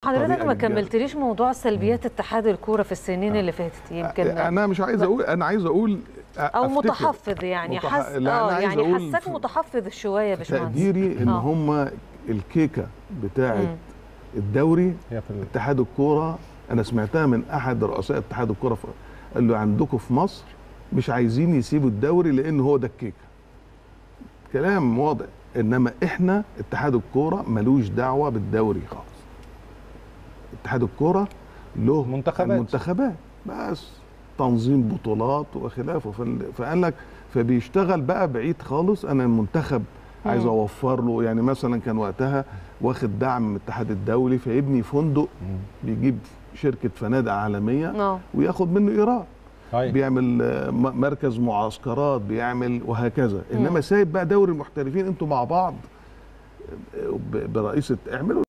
حضرتك طريقة ما للجهل. كملتليش موضوع سلبيات اتحاد الكوره في السنين اللي فاتت يمكن انا مش عايز اقول انا عايز اقول او أفتكر. متحفظ يعني متح- حس لا، أنا اه عايز يعني أقول حساك في- متحفظ شويه يا باشمهندس تقديري ان آه. هم الكيكه بتاعه مم. الدوري هي في ال- اتحاد الكوره انا سمعتها من احد رؤساء اتحاد الكوره ف- قال له عندكم في مصر مش عايزين يسيبوا الدوري لان هو ده الكيكه كلام واضح انما احنا اتحاد الكوره ملوش دعوه بالدوري خالص اتحاد الكوره له منتخبات. المنتخبات بس تنظيم بطولات وخلافه فال- فقال لك فبيشتغل بقى بعيد خالص انا المنتخب عايز مم. اوفر له يعني مثلا كان وقتها واخد دعم من الاتحاد الدولي فيبني فندق مم. بيجيب شركه فنادق عالميه اه وياخد منه ايراد طيب بيعمل آه، م- مركز معسكرات بيعمل وهكذا مم. انما سايب بقى دوري المحترفين انتوا مع بعض آه، ب- برئيسه اعملوا